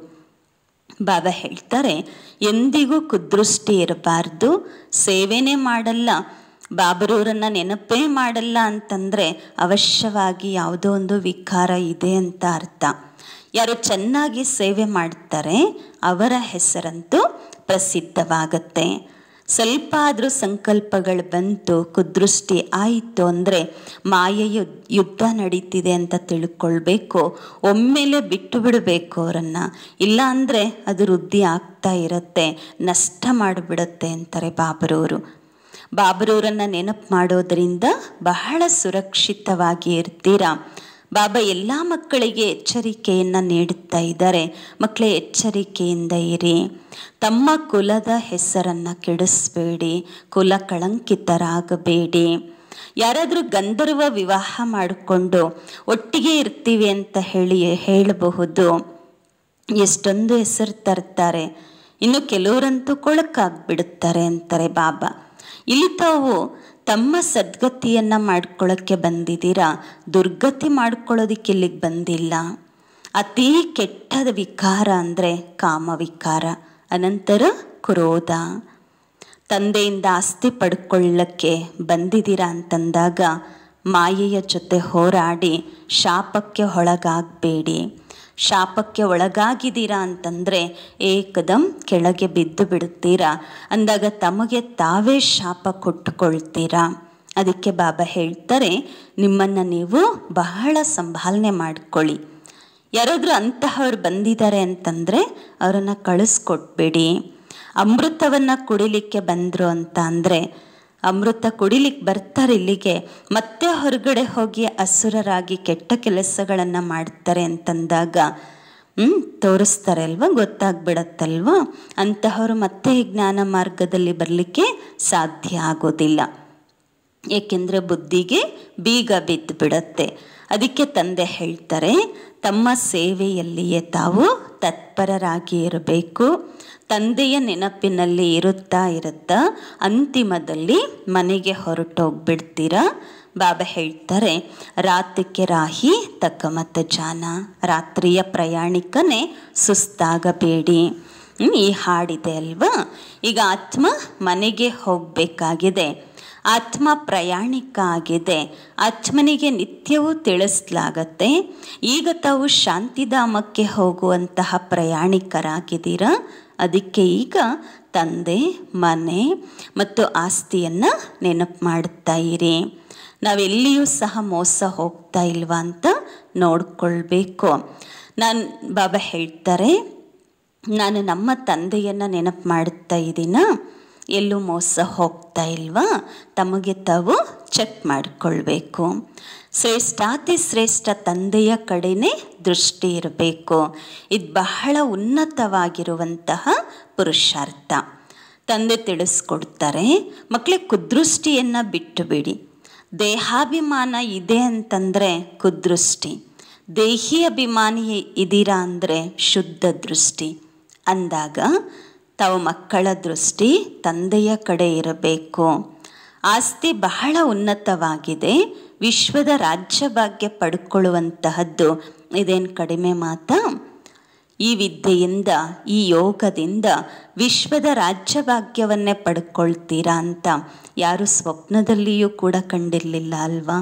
ಬಾಬಾ ಹೇಳ್ತಾರೆ ಎಂದಿಗೂ ಕುದೃಷ್ಟಿ ಇರಬಾರ್ದು ಸೇವೆನೇ ಮಾಡಲ್ಲ ಬಾಬರೂರನ್ನು ನೆನಪೇ ಮಾಡಲ್ಲ ಅಂತಂದರೆ ಅವಶ್ಯವಾಗಿ ಯಾವುದೋ ಒಂದು ವಿಕಾರ ಇದೆ ಅಂತ ಅರ್ಥ ಯಾರು ಚೆನ್ನಾಗಿ ಸೇವೆ ಮಾಡ್ತಾರೆ ಅವರ ಹೆಸರಂತೂ ಪ್ರಸಿದ್ಧವಾಗತ್ತೆ ಸ್ವಲ್ಪ ಆದರೂ ಸಂಕಲ್ಪಗಳು ಬಂತು ಕುದೃಷ್ಟಿ ಆಯಿತು ಅಂದರೆ ಮಾಯೆಯ ಯುದ್ಧ ನಡೀತಿದೆ ಅಂತ ತಿಳ್ಕೊಳ್ಬೇಕು ಒಮ್ಮೆಲೆ ಬಿಟ್ಟು ಬಿಡಬೇಕು ಅವರನ್ನು ಇಲ್ಲ ಅಂದರೆ ಅದು ವೃದ್ಧಿ ಆಗ್ತಾ ಇರುತ್ತೆ ನಷ್ಟ ಮಾಡಿಬಿಡುತ್ತೆ ಅಂತಾರೆ ಬಾಬರವರು ಬಾಬರವರನ್ನು ನೆನಪು ಮಾಡೋದರಿಂದ ಬಹಳ ಸುರಕ್ಷಿತವಾಗಿ ಇರ್ತೀರಾ ಬಾಬಾ ಎಲ್ಲ ಮಕ್ಕಳಿಗೆ ಎಚ್ಚರಿಕೆಯನ್ನು ನೀಡುತ್ತಾ ಇದ್ದಾರೆ ಮಕ್ಕಳೇ ಎಚ್ಚರಿಕೆಯಿಂದ ಇರಿ ತಮ್ಮ ಕುಲದ ಹೆಸರನ್ನು ಕೆಡಿಸ್ಬೇಡಿ ಕುಲ ಕಳಂಕಿತರಾಗಬೇಡಿ ಯಾರಾದರೂ ಗಂಧರ್ವ ವಿವಾಹ ಮಾಡಿಕೊಂಡು ಒಟ್ಟಿಗೆ ಇರ್ತೀವಿ ಅಂತ ಹೇಳಿ ಹೇಳಬಹುದು ಎಷ್ಟೊಂದು ಹೆಸರು ತರ್ತಾರೆ ಇನ್ನು ಕೆಲವರಂತೂ ಕೊಳಕಾಗ್ಬಿಡುತ್ತಾರೆ ಅಂತಾರೆ ಬಾಬಾ ಇಲ್ಲಿ ತಾವು ತಮ್ಮ ಸದ್ಗತಿಯನ್ನು ಮಾಡ್ಕೊಳ್ಳೋಕ್ಕೆ ಬಂದಿದ್ದೀರಾ ದುರ್ಗತಿ ಮಾಡ್ಕೊಳ್ಳೋದಕ್ಕೆ ಇಲ್ಲಿಗೆ ಬಂದಿಲ್ಲ ಅತೀ ಕೆಟ್ಟದ ವಿಕಾರ ಅಂದರೆ ಕಾಮವಿಕಾರ ಅನಂತರ ಕ್ರೋಧ ತಂದೆಯಿಂದ ಆಸ್ತಿ ಪಡ್ಕೊಳ್ಳಕ್ಕೆ ಬಂದಿದ್ದೀರಾ ಅಂತಂದಾಗ ಮಾಯೆಯ ಜೊತೆ ಹೋರಾಡಿ ಶಾಪಕ್ಕೆ ಒಳಗಾಗಬೇಡಿ ಶಾಪಕ್ಕೆ ಒಳಗಾಗಿದ್ದೀರಾ ಅಂತಂದರೆ ಏಕದಂ ಕೆಳಗೆ ಬಿದ್ದು ಬಿಡುತ್ತೀರಾ ಅಂದಾಗ ತಮಗೆ ತಾವೇ ಶಾಪ ಕೊಟ್ಟುಕೊಳ್ತೀರಾ ಅದಕ್ಕೆ ಬಾಬಾ ಹೇಳ್ತಾರೆ ನಿಮ್ಮನ್ನು ನೀವು ಬಹಳ ಸಂಭಾಲನೆ ಮಾಡ್ಕೊಳ್ಳಿ ಯಾರಾದರೂ ಅಂತಹವ್ರು ಬಂದಿದ್ದಾರೆ ಅಂತಂದರೆ ಅವರನ್ನು ಕಳಿಸ್ಕೊಟ್ಬೇಡಿ ಅಮೃತವನ್ನು ಕುಡಿಲಿಕ್ಕೆ ಬಂದರು ಅಂತ ಅಂದರೆ ಅಮೃತ ಕುಡಿಲಿಕ್ಕೆ ಬರ್ತಾರೆ ಇಲ್ಲಿಗೆ ಮತ್ತೆ ಹೊರಗಡೆ ಹೋಗಿ ಅಸುರರಾಗಿ ಕೆಟ್ಟ ಕೆಲಸಗಳನ್ನು ಮಾಡ್ತಾರೆ ಅಂತಂದಾಗ ಹ್ಞೂ ತೋರಿಸ್ತಾರೆ ಅಲ್ವಾ ಗೊತ್ತಾಗ್ಬಿಡತ್ತಲ್ವ ಅಂತಹವರು ಮತ್ತೆ ಜ್ಞಾನ ಮಾರ್ಗದಲ್ಲಿ ಬರಲಿಕ್ಕೆ ಸಾಧ್ಯ ಆಗೋದಿಲ್ಲ ಏಕೆಂದರೆ ಬುದ್ಧಿಗೆ ಬೀಗ ಬಿದ್ದು ಬಿಡತ್ತೆ ಅದಕ್ಕೆ ತಂದೆ ಹೇಳ್ತಾರೆ ತಮ್ಮ ಸೇವೆಯಲ್ಲಿಯೇ ತಾವು ತತ್ಪರರಾಗಿ ಇರಬೇಕು ತಂದೆಯ ನೆನಪಿನಲ್ಲಿ ಇರುತ್ತಾ ಇರುತ್ತಾ ಅಂತಿಮದಲ್ಲಿ ಮನೆಗೆ ಹೊರಟೋಗ್ಬಿಡ್ತೀರಾ ಬಾಬಾ ಹೇಳ್ತಾರೆ ರಾತ್ರಿಕೆ ರಾಹಿ ತಕ್ಕ ಮತ್ತು ಜಾನ ರಾತ್ರಿಯ ಪ್ರಯಾಣಿಕನೇ ಸುಸ್ತಾಗಬೇಡಿ ಈ ಹಾಡಿದೆ ಅಲ್ವಾ ಈಗ ಆತ್ಮ ಮನೆಗೆ ಹೋಗಬೇಕಾಗಿದೆ ಆತ್ಮ ಪ್ರಯಾಣಿಕ ಆಗಿದೆ ಆತ್ಮನಿಗೆ ನಿತ್ಯವೂ ತಿಳಿಸಲಾಗತ್ತೆ ಈಗ ತಾವು ಶಾಂತಿಧಾಮಕ್ಕೆ ಹೋಗುವಂತಹ ಪ್ರಯಾಣಿಕರಾಗಿದ್ದೀರಾ ಅದಕ್ಕೆ ಈಗ ತಂದೆ ಮನೆ ಮತ್ತು ಆಸ್ತಿಯನ್ನು ನೆನಪು ಮಾಡ್ತಾ ಇರಿ ನಾವೆಲ್ಲಿಯೂ ಸಹ ಮೋಸ ಹೋಗ್ತಾ ಇಲ್ವಾ ಅಂತ ನೋಡ್ಕೊಳ್ಬೇಕು ನಾನು ಬಾಬಾ ಹೇಳ್ತಾರೆ ನಾನು ನಮ್ಮ ತಂದೆಯನ್ನು ನೆನಪು ಮಾಡುತ್ತಾ ಇದ್ದೀನ ಎಲ್ಲೂ ಮೋಸ ಹೋಗ್ತಾ ಇಲ್ವಾ ತಮಗೆ ತಾವು ಚೆಕ್ ಮಾಡಿಕೊಳ್ಬೇಕು ಶ್ರೇಷ್ಠಾತಿ ಶ್ರೇಷ್ಠ ತಂದೆಯ ಕಡೆನೇ ದೃಷ್ಟಿ ಇರಬೇಕು ಇದು ಬಹಳ ಉನ್ನತವಾಗಿರುವಂತಹ ಪುರುಷಾರ್ಥ ತಂದೆ ತಿಳಿಸ್ಕೊಡ್ತಾರೆ ಮಕ್ಕಳಿಗೆ ಕುದೃಷ್ಟಿಯನ್ನು ಬಿಟ್ಟು ಬಿಡಿ ದೇಹಾಭಿಮಾನ ಇದೆ ಅಂತಂದರೆ ಕುದೃಷ್ಟಿ ದೇಹಿ ಅಭಿಮಾನಿ ಇದ್ದೀರಾ ಅಂದರೆ ಶುದ್ಧ ದೃಷ್ಟಿ ಅಂದಾಗ ತಾವು ಮಕ್ಕಳ ದೃಷ್ಟಿ ತಂದೆಯ ಕಡೆ ಇರಬೇಕು ಆಸ್ತಿ ಬಹಳ ಉನ್ನತವಾಗಿದೆ ವಿಶ್ವದ ರಾಜ್ಯ ಭಾಗ್ಯ ಪಡ್ಕೊಳ್ಳುವಂತಹದ್ದು ಇದೇನು ಕಡಿಮೆ ಮಾತಾ ಈ ವಿದ್ಯೆಯಿಂದ ಈ ಯೋಗದಿಂದ ವಿಶ್ವದ ರಾಜ್ಯ ಭಾಗ್ಯವನ್ನೇ ಪಡ್ಕೊಳ್ತೀರಾ ಅಂತ ಯಾರು ಸ್ವಪ್ನದಲ್ಲಿಯೂ ಕೂಡ ಕಂಡಿರಲಿಲ್ಲ ಅಲ್ವಾ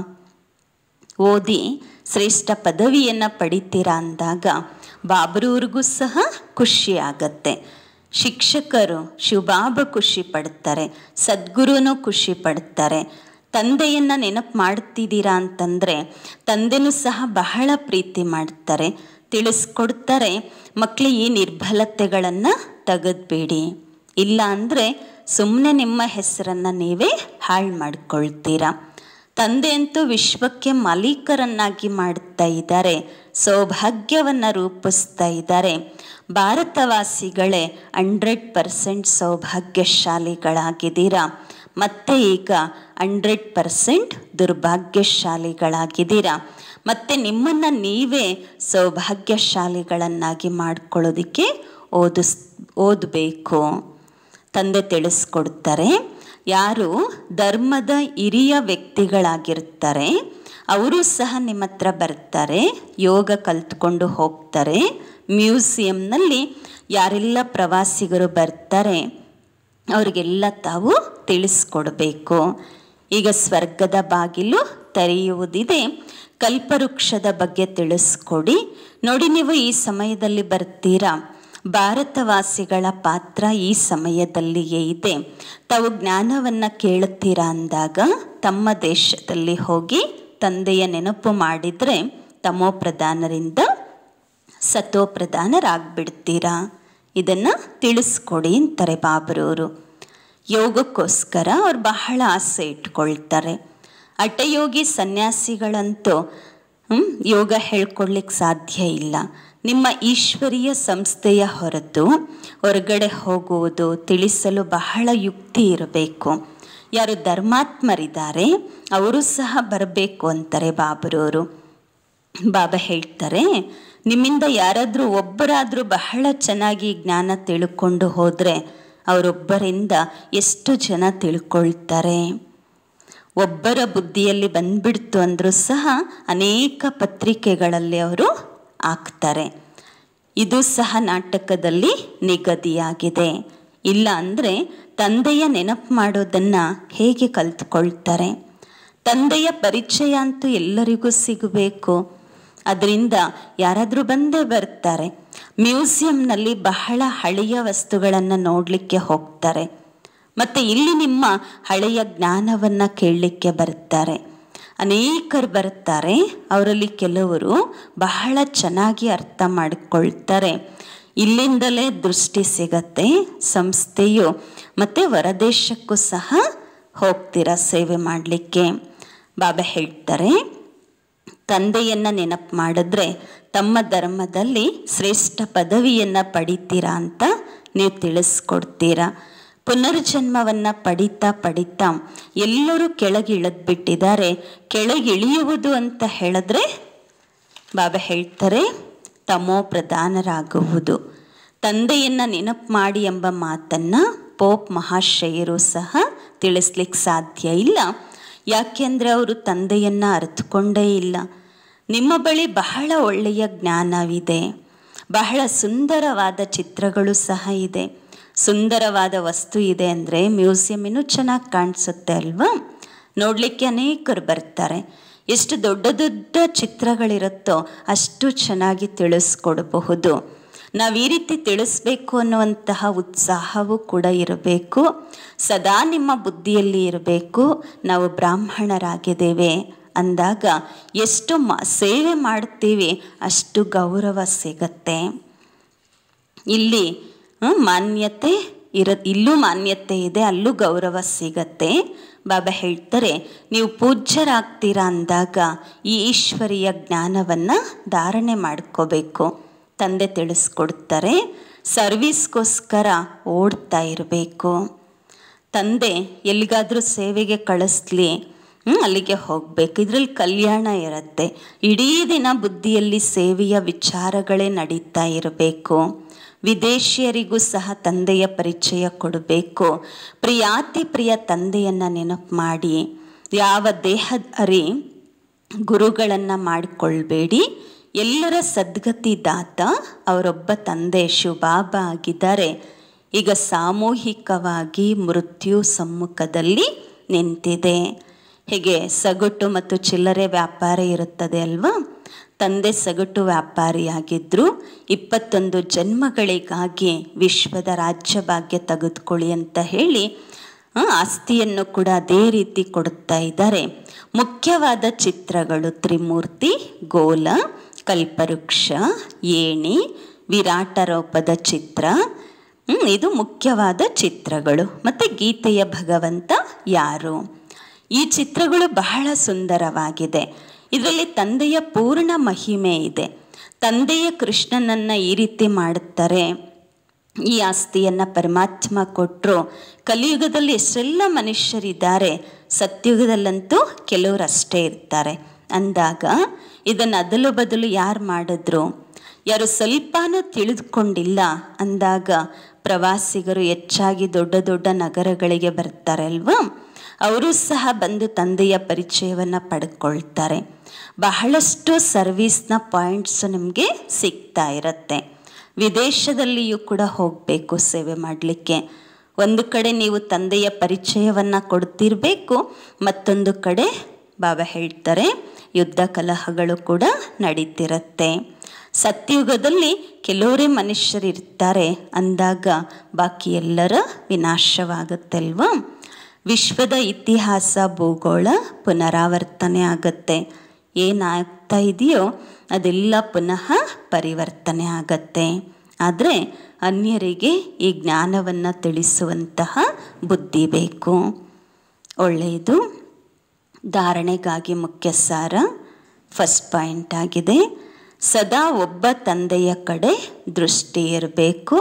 ಓದಿ ಶ್ರೇಷ್ಠ ಪದವಿಯನ್ನು ಪಡಿತೀರಾ ಅಂದಾಗ ಬಾಬ್ರವ್ರಿಗೂ ಸಹ ಖುಷಿ ಆಗತ್ತೆ ಶಿಕ್ಷಕರು ಶಿವಬಾಬ ಖುಷಿ ಪಡ್ತಾರೆ ಸದ್ಗುರುನೂ ಖುಷಿ ಪಡ್ತಾರೆ ತಂದೆಯನ್ನು ನೆನಪು ಮಾಡ್ತಿದ್ದೀರಾ ಅಂತಂದರೆ ತಂದೆನೂ ಸಹ ಬಹಳ ಪ್ರೀತಿ ಮಾಡ್ತಾರೆ ತಿಳಿಸ್ಕೊಡ್ತಾರೆ ಮಕ್ಕಳು ಈ ನಿರ್ಬಲತೆಗಳನ್ನು ತೆಗೆದ್ಬೇಡಿ ಇಲ್ಲ ಅಂದರೆ ಸುಮ್ಮನೆ ನಿಮ್ಮ ಹೆಸರನ್ನು ನೀವೇ ಹಾಳು ಮಾಡ್ಕೊಳ್ತೀರಾ ತಂದೆ ಅಂತೂ ವಿಶ್ವಕ್ಕೆ ಮಾಲೀಕರನ್ನಾಗಿ ಮಾಡ್ತಾ ಇದ್ದಾರೆ ಸೌಭಾಗ್ಯವನ್ನು ರೂಪಿಸ್ತಾ ಇದ್ದಾರೆ ಭಾರತವಾಸಿಗಳೇ ಹಂಡ್ರೆಡ್ ಪರ್ಸೆಂಟ್ ಸೌಭಾಗ್ಯಶಾಲಿಗಳಾಗಿದ್ದೀರಾ ಮತ್ತೆ ಈಗ ಹಂಡ್ರೆಡ್ ಪರ್ಸೆಂಟ್ ದುರ್ಭಾಗ್ಯಶಾಲಿಗಳಾಗಿದ್ದೀರಾ ಮತ್ತು ನಿಮ್ಮನ್ನು ನೀವೇ ಸೌಭಾಗ್ಯಶಾಲಿಗಳನ್ನಾಗಿ ಮಾಡ್ಕೊಳ್ಳೋದಕ್ಕೆ ಓದಿಸ್ ಓದಬೇಕು ತಂದೆ ತಿಳಿಸ್ಕೊಡ್ತಾರೆ ಯಾರು ಧರ್ಮದ ಹಿರಿಯ ವ್ಯಕ್ತಿಗಳಾಗಿರ್ತಾರೆ ಅವರು ಸಹ ನಿಮ್ಮ ಹತ್ರ ಬರ್ತಾರೆ ಯೋಗ ಕಲ್ತ್ಕೊಂಡು ಹೋಗ್ತಾರೆ ಮ್ಯೂಸಿಯಂನಲ್ಲಿ ಯಾರೆಲ್ಲ ಪ್ರವಾಸಿಗರು ಬರ್ತಾರೆ ಅವರಿಗೆಲ್ಲ ತಾವು ತಿಳಿಸ್ಕೊಡ್ಬೇಕು ಈಗ ಸ್ವರ್ಗದ ಬಾಗಿಲು ತೆರೆಯುವುದಿದೆ ಕಲ್ಪವೃಕ್ಷದ ಬಗ್ಗೆ ತಿಳಿಸ್ಕೊಡಿ ನೋಡಿ ನೀವು ಈ ಸಮಯದಲ್ಲಿ ಬರ್ತೀರಾ ಭಾರತವಾಸಿಗಳ ಪಾತ್ರ ಈ ಸಮಯದಲ್ಲಿಯೇ ಇದೆ ತಾವು ಜ್ಞಾನವನ್ನು ಕೇಳುತ್ತೀರಾ ಅಂದಾಗ ತಮ್ಮ ದೇಶದಲ್ಲಿ ಹೋಗಿ ತಂದೆಯ ನೆನಪು ಮಾಡಿದರೆ ತಮೋ ಪ್ರಧಾನರಿಂದ ಸತೋ ಪ್ರಧಾನರಾಗ್ಬಿಡ್ತೀರಾ ಇದನ್ನು ತಿಳಿಸ್ಕೊಡಿ ಅಂತಾರೆ ಬಾಬರವರು ಯೋಗಕ್ಕೋಸ್ಕರ ಅವ್ರು ಬಹಳ ಆಸೆ ಇಟ್ಕೊಳ್ತಾರೆ ಹಠಯೋಗಿ ಸನ್ಯಾಸಿಗಳಂತೂ ಯೋಗ ಹೇಳ್ಕೊಡ್ಲಿಕ್ಕೆ ಸಾಧ್ಯ ಇಲ್ಲ ನಿಮ್ಮ ಈಶ್ವರೀಯ ಸಂಸ್ಥೆಯ ಹೊರತು ಹೊರಗಡೆ ಹೋಗುವುದು ತಿಳಿಸಲು ಬಹಳ ಯುಕ್ತಿ ಇರಬೇಕು ಯಾರು ಧರ್ಮಾತ್ಮರಿದ್ದಾರೆ ಅವರು ಸಹ ಬರಬೇಕು ಅಂತಾರೆ ಬಾಬರವರು ಬಾಬಾ ಹೇಳ್ತಾರೆ ನಿಮ್ಮಿಂದ ಯಾರಾದರೂ ಒಬ್ಬರಾದರೂ ಬಹಳ ಚೆನ್ನಾಗಿ ಜ್ಞಾನ ತಿಳ್ಕೊಂಡು ಹೋದರೆ ಅವರೊಬ್ಬರಿಂದ ಎಷ್ಟು ಜನ ತಿಳ್ಕೊಳ್ತಾರೆ ಒಬ್ಬರ ಬುದ್ಧಿಯಲ್ಲಿ ಬಂದ್ಬಿಡ್ತು ಅಂದರೂ ಸಹ ಅನೇಕ ಪತ್ರಿಕೆಗಳಲ್ಲಿ ಅವರು ಹಾಕ್ತಾರೆ ಇದು ಸಹ ನಾಟಕದಲ್ಲಿ ನಿಗದಿಯಾಗಿದೆ ಇಲ್ಲ ಅಂದರೆ ತಂದೆಯ ನೆನಪು ಮಾಡೋದನ್ನು ಹೇಗೆ ಕಲ್ತ್ಕೊಳ್ತಾರೆ ತಂದೆಯ ಪರಿಚಯ ಅಂತೂ ಎಲ್ಲರಿಗೂ ಸಿಗಬೇಕು ಅದರಿಂದ ಯಾರಾದರೂ ಬಂದೇ ಬರ್ತಾರೆ ಮ್ಯೂಸಿಯಂನಲ್ಲಿ ಬಹಳ ಹಳೆಯ ವಸ್ತುಗಳನ್ನು ನೋಡಲಿಕ್ಕೆ ಹೋಗ್ತಾರೆ ಮತ್ತು ಇಲ್ಲಿ ನಿಮ್ಮ ಹಳೆಯ ಜ್ಞಾನವನ್ನು ಕೇಳಲಿಕ್ಕೆ ಬರ್ತಾರೆ ಅನೇಕರು ಬರ್ತಾರೆ ಅವರಲ್ಲಿ ಕೆಲವರು ಬಹಳ ಚೆನ್ನಾಗಿ ಅರ್ಥ ಮಾಡಿಕೊಳ್ತಾರೆ ಇಲ್ಲಿಂದಲೇ ದೃಷ್ಟಿ ಸಿಗತ್ತೆ ಸಂಸ್ಥೆಯು ಮತ್ತು ಹೊರದೇಶಕ್ಕೂ ಸಹ ಹೋಗ್ತೀರ ಸೇವೆ ಮಾಡಲಿಕ್ಕೆ ಬಾಬಾ ಹೇಳ್ತಾರೆ ತಂದೆಯನ್ನು ನೆನಪು ಮಾಡಿದ್ರೆ ತಮ್ಮ ಧರ್ಮದಲ್ಲಿ ಶ್ರೇಷ್ಠ ಪದವಿಯನ್ನು ಪಡಿತೀರಾ ಅಂತ ನೀವು ತಿಳಿಸ್ಕೊಡ್ತೀರಾ ಪುನರ್ಜನ್ಮವನ್ನು ಪಡಿತಾ ಪಡಿತಾ ಎಲ್ಲರೂ ಕೆಳಗಿಳಿದ್ಬಿಟ್ಟಿದ್ದಾರೆ ಕೆಳಗಿಳಿಯುವುದು ಅಂತ ಹೇಳಿದ್ರೆ ಬಾಬಾ ಹೇಳ್ತಾರೆ ತಮೋ ಪ್ರಧಾನರಾಗುವುದು ತಂದೆಯನ್ನು ನೆನಪು ಮಾಡಿ ಎಂಬ ಮಾತನ್ನು ಪೋಪ್ ಮಹಾಶಯರು ಸಹ ತಿಳಿಸ್ಲಿಕ್ಕೆ ಸಾಧ್ಯ ಇಲ್ಲ ಯಾಕೆಂದರೆ ಅವರು ತಂದೆಯನ್ನು ಅರ್ಥಕೊಂಡೇ ಇಲ್ಲ ನಿಮ್ಮ ಬಳಿ ಬಹಳ ಒಳ್ಳೆಯ ಜ್ಞಾನವಿದೆ ಬಹಳ ಸುಂದರವಾದ ಚಿತ್ರಗಳು ಸಹ ಇದೆ ಸುಂದರವಾದ ವಸ್ತು ಇದೆ ಅಂದರೆ ಮ್ಯೂಸಿಯಂ ಇನ್ನೂ ಚೆನ್ನಾಗಿ ಕಾಣಿಸುತ್ತೆ ಅಲ್ವಾ ನೋಡಲಿಕ್ಕೆ ಅನೇಕರು ಬರ್ತಾರೆ ಎಷ್ಟು ದೊಡ್ಡ ದೊಡ್ಡ ಚಿತ್ರಗಳಿರುತ್ತೋ ಅಷ್ಟು ಚೆನ್ನಾಗಿ ತಿಳಿಸ್ಕೊಡಬಹುದು ನಾವು ಈ ರೀತಿ ತಿಳಿಸ್ಬೇಕು ಅನ್ನುವಂತಹ ಉತ್ಸಾಹವೂ ಕೂಡ ಇರಬೇಕು ಸದಾ ನಿಮ್ಮ ಬುದ್ಧಿಯಲ್ಲಿ ಇರಬೇಕು ನಾವು ಬ್ರಾಹ್ಮಣರಾಗಿದ್ದೇವೆ ಅಂದಾಗ ಎಷ್ಟು ಮ ಸೇವೆ ಮಾಡ್ತೀವಿ ಅಷ್ಟು ಗೌರವ ಸಿಗತ್ತೆ ಇಲ್ಲಿ ಮಾನ್ಯತೆ ಇರ ಇಲ್ಲೂ ಮಾನ್ಯತೆ ಇದೆ ಅಲ್ಲೂ ಗೌರವ ಸಿಗತ್ತೆ ಬಾಬಾ ಹೇಳ್ತಾರೆ ನೀವು ಪೂಜ್ಯರಾಗ್ತೀರಾ ಅಂದಾಗ ಈ ಈಶ್ವರೀಯ ಜ್ಞಾನವನ್ನು ಧಾರಣೆ ಮಾಡ್ಕೋಬೇಕು ತಂದೆ ತಿಳಿಸ್ಕೊಡ್ತಾರೆ ಸರ್ವಿಸ್ಗೋಸ್ಕರ ಓಡ್ತಾ ಇರಬೇಕು ತಂದೆ ಎಲ್ಲಿಗಾದರೂ ಸೇವೆಗೆ ಕಳಿಸ್ಲಿ ಅಲ್ಲಿಗೆ ಹೋಗಬೇಕು ಇದರಲ್ಲಿ ಕಲ್ಯಾಣ ಇರುತ್ತೆ ಇಡೀ ದಿನ ಬುದ್ಧಿಯಲ್ಲಿ ಸೇವೆಯ ವಿಚಾರಗಳೇ ನಡೀತಾ ಇರಬೇಕು ವಿದೇಶಿಯರಿಗೂ ಸಹ ತಂದೆಯ ಪರಿಚಯ ಕೊಡಬೇಕು ಪ್ರಿಯಾತಿ ಪ್ರಿಯ ತಂದೆಯನ್ನು ನೆನಪು ಮಾಡಿ ಯಾವ ದೇಹದ ಅರಿ ಗುರುಗಳನ್ನು ಮಾಡಿಕೊಳ್ಬೇಡಿ ಎಲ್ಲರ ಸದ್ಗತಿ ದಾತ ಅವರೊಬ್ಬ ತಂದೆ ಶಿವಬಾಬಾ ಆಗಿದ್ದಾರೆ ಈಗ ಸಾಮೂಹಿಕವಾಗಿ ಮೃತ್ಯು ಸಮ್ಮುಖದಲ್ಲಿ ನಿಂತಿದೆ ಹೇಗೆ ಸಗಟು ಮತ್ತು ಚಿಲ್ಲರೆ ವ್ಯಾಪಾರ ಇರುತ್ತದೆ ಅಲ್ವಾ ತಂದೆ ಸಗಟು ವ್ಯಾಪಾರಿಯಾಗಿದ್ದರು ಇಪ್ಪತ್ತೊಂದು ಜನ್ಮಗಳಿಗಾಗಿ ವಿಶ್ವದ ರಾಜ್ಯ ಭಾಗ್ಯ ತೆಗೆದುಕೊಳ್ಳಿ ಅಂತ ಹೇಳಿ ಆಸ್ತಿಯನ್ನು ಕೂಡ ಅದೇ ರೀತಿ ಕೊಡುತ್ತಾ ಇದ್ದಾರೆ ಮುಖ್ಯವಾದ ಚಿತ್ರಗಳು ತ್ರಿಮೂರ್ತಿ ಗೋಲ ಕಲ್ಪವೃಕ್ಷ ಏಣಿ ವಿರಾಟ ರೂಪದ ಚಿತ್ರ ಇದು ಮುಖ್ಯವಾದ ಚಿತ್ರಗಳು ಮತ್ತು ಗೀತೆಯ ಭಗವಂತ ಯಾರು ಈ ಚಿತ್ರಗಳು ಬಹಳ ಸುಂದರವಾಗಿದೆ ಇದರಲ್ಲಿ ತಂದೆಯ ಪೂರ್ಣ ಮಹಿಮೆ ಇದೆ ತಂದೆಯ ಕೃಷ್ಣನನ್ನು ಈ ರೀತಿ ಮಾಡುತ್ತಾರೆ ಈ ಆಸ್ತಿಯನ್ನು ಪರಮಾತ್ಮ ಕೊಟ್ಟರು ಕಲಿಯುಗದಲ್ಲಿ ಎಷ್ಟೆಲ್ಲ ಮನುಷ್ಯರಿದ್ದಾರೆ ಸತ್ಯುಗದಲ್ಲಂತೂ ಕೆಲವರು ಅಷ್ಟೇ ಇರ್ತಾರೆ ಅಂದಾಗ ಇದನ್ನು ಅದಲು ಬದಲು ಯಾರು ಮಾಡಿದ್ರು ಯಾರು ಸ್ವಲ್ಪನೂ ತಿಳಿದುಕೊಂಡಿಲ್ಲ ಅಂದಾಗ ಪ್ರವಾಸಿಗರು ಹೆಚ್ಚಾಗಿ ದೊಡ್ಡ ದೊಡ್ಡ ನಗರಗಳಿಗೆ ಬರ್ತಾರೆ ಅಲ್ವಾ ಅವರು ಸಹ ಬಂದು ತಂದೆಯ ಪರಿಚಯವನ್ನು ಪಡ್ಕೊಳ್ತಾರೆ ಬಹಳಷ್ಟು ಸರ್ವಿಸ್ನ ಪಾಯಿಂಟ್ಸ್ ನಿಮಗೆ ಸಿಗ್ತಾ ಇರುತ್ತೆ ವಿದೇಶದಲ್ಲಿಯೂ ಕೂಡ ಹೋಗಬೇಕು ಸೇವೆ ಮಾಡಲಿಕ್ಕೆ ಒಂದು ಕಡೆ ನೀವು ತಂದೆಯ ಪರಿಚಯವನ್ನು ಕೊಡ್ತಿರಬೇಕು ಮತ್ತೊಂದು ಕಡೆ ಬಾಬಾ ಹೇಳ್ತಾರೆ ಯುದ್ಧ ಕಲಹಗಳು ಕೂಡ ನಡೀತಿರುತ್ತೆ ಸತ್ಯುಗದಲ್ಲಿ ಕೆಲವರೇ ಮನುಷ್ಯರಿರ್ತಾರೆ ಅಂದಾಗ ಬಾಕಿ ಎಲ್ಲರ ವಿನಾಶವಾಗುತ್ತಲ್ವಾ ವಿಶ್ವದ ಇತಿಹಾಸ ಭೂಗೋಳ ಪುನರಾವರ್ತನೆ ಆಗುತ್ತೆ ಏನಾಗ್ತಾ ಇದೆಯೋ ಅದೆಲ್ಲ ಪುನಃ ಪರಿವರ್ತನೆ ಆಗತ್ತೆ ಆದರೆ ಅನ್ಯರಿಗೆ ಈ ಜ್ಞಾನವನ್ನು ತಿಳಿಸುವಂತಹ ಬುದ್ಧಿ ಬೇಕು ಒಳ್ಳೆಯದು ಧಾರಣೆಗಾಗಿ ಮುಖ್ಯ ಸಾರ ಫಸ್ಟ್ ಪಾಯಿಂಟ್ ಆಗಿದೆ ಸದಾ ಒಬ್ಬ ತಂದೆಯ ಕಡೆ ದೃಷ್ಟಿ ಇರಬೇಕು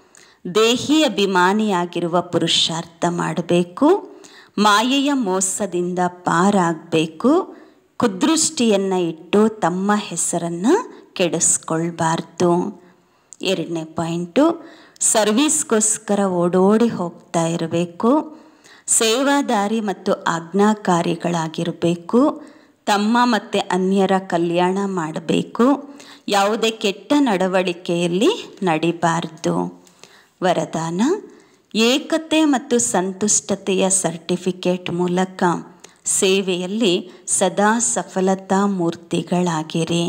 ದೇಹಿ ಅಭಿಮಾನಿಯಾಗಿರುವ ಪುರುಷಾರ್ಥ ಮಾಡಬೇಕು ಮಾಯೆಯ ಮೋಸದಿಂದ ಪಾರಾಗಬೇಕು ಕುದೃಷ್ಟಿಯನ್ನು ಇಟ್ಟು ತಮ್ಮ ಹೆಸರನ್ನು ಕೆಡಿಸ್ಕೊಳ್ಬಾರ್ದು ಎರಡನೇ ಪಾಯಿಂಟು ಸರ್ವೀಸ್ಗೋಸ್ಕರ ಓಡೋಡಿ ಹೋಗ್ತಾ ಇರಬೇಕು ಸೇವಾದಾರಿ ಮತ್ತು ಆಜ್ಞಾಕಾರಿಗಳಾಗಿರಬೇಕು ತಮ್ಮ ಮತ್ತು ಅನ್ಯರ ಕಲ್ಯಾಣ ಮಾಡಬೇಕು ಯಾವುದೇ ಕೆಟ್ಟ ನಡವಳಿಕೆಯಲ್ಲಿ ನಡಿಬಾರ್ದು ವರದಾನ ಏಕತೆ ಮತ್ತು ಸಂತುಷ್ಟತೆಯ ಸರ್ಟಿಫಿಕೇಟ್ ಮೂಲಕ ಸೇವೆಯಲ್ಲಿ ಸದಾ ಸಫಲತಾ ಮೂರ್ತಿಗಳಾಗಿರಿ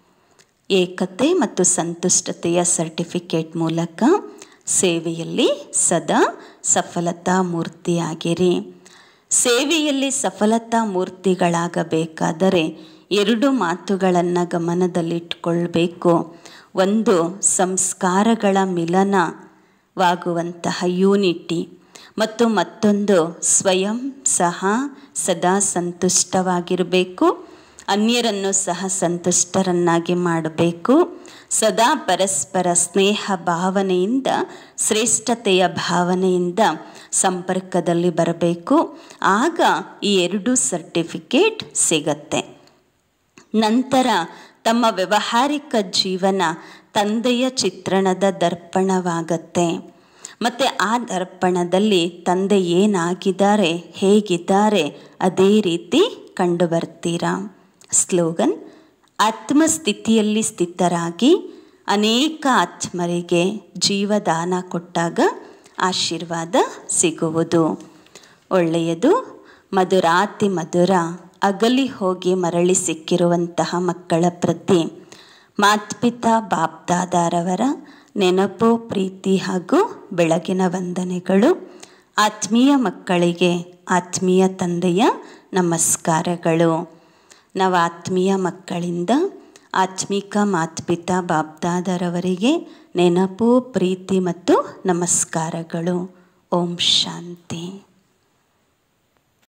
ಏಕತೆ ಮತ್ತು ಸಂತುಷ್ಟತೆಯ ಸರ್ಟಿಫಿಕೇಟ್ ಮೂಲಕ ಸೇವೆಯಲ್ಲಿ ಸದಾ ಸಫಲತಾ ಮೂರ್ತಿಯಾಗಿರಿ ಸೇವೆಯಲ್ಲಿ ಸಫಲತಾ ಮೂರ್ತಿಗಳಾಗಬೇಕಾದರೆ ಎರಡು ಮಾತುಗಳನ್ನು ಗಮನದಲ್ಲಿಟ್ಕೊಳ್ಬೇಕು ಒಂದು ಸಂಸ್ಕಾರಗಳ ಮಿಲನವಾಗುವಂತಹ ಯೂನಿಟಿ ಮತ್ತು ಮತ್ತೊಂದು ಸ್ವಯಂ ಸಹ ಸದಾ ಸಂತುಷ್ಟವಾಗಿರಬೇಕು ಅನ್ಯರನ್ನು ಸಹ ಸಂತುಷ್ಟರನ್ನಾಗಿ ಮಾಡಬೇಕು ಸದಾ ಪರಸ್ಪರ ಸ್ನೇಹ ಭಾವನೆಯಿಂದ ಶ್ರೇಷ್ಠತೆಯ ಭಾವನೆಯಿಂದ ಸಂಪರ್ಕದಲ್ಲಿ ಬರಬೇಕು ಆಗ ಈ ಎರಡು ಸರ್ಟಿಫಿಕೇಟ್ ಸಿಗತ್ತೆ ನಂತರ ತಮ್ಮ ವ್ಯಾವಹಾರಿಕ ಜೀವನ ತಂದೆಯ ಚಿತ್ರಣದ ದರ್ಪಣವಾಗತ್ತೆ ಮತ್ತು ಆ ದರ್ಪಣದಲ್ಲಿ ತಂದೆ ಏನಾಗಿದ್ದಾರೆ ಹೇಗಿದ್ದಾರೆ ಅದೇ ರೀತಿ ಕಂಡು ಬರ್ತೀರಾ ಸ್ಲೋಗನ್ ಆತ್ಮಸ್ಥಿತಿಯಲ್ಲಿ ಸ್ಥಿತರಾಗಿ ಅನೇಕ ಆತ್ಮರಿಗೆ ಜೀವದಾನ ಕೊಟ್ಟಾಗ ಆಶೀರ್ವಾದ ಸಿಗುವುದು ಒಳ್ಳೆಯದು ಮಧುರಾತಿ ಮಧುರ ಅಗಲಿ ಹೋಗಿ ಮರಳಿ ಸಿಕ್ಕಿರುವಂತಹ ಮಕ್ಕಳ ಪ್ರತಿ ಮಾತ್ಪಿತಾ ಬಾಪ್ದಾದಾರವರ ನೆನಪು ಪ್ರೀತಿ ಹಾಗೂ ಬೆಳಗಿನ ವಂದನೆಗಳು ಆತ್ಮೀಯ ಮಕ್ಕಳಿಗೆ ಆತ್ಮೀಯ ತಂದೆಯ ನಮಸ್ಕಾರಗಳು ನಾವು ಆತ್ಮೀಯ ಮಕ್ಕಳಿಂದ ಆತ್ಮಿಕ ಮಾತ್ಪಿತಾ ಬಾಬ್ದಾದರವರಿಗೆ ನೆನಪು ಪ್ರೀತಿ ಮತ್ತು ನಮಸ್ಕಾರಗಳು ಓಂ ಶಾಂತಿ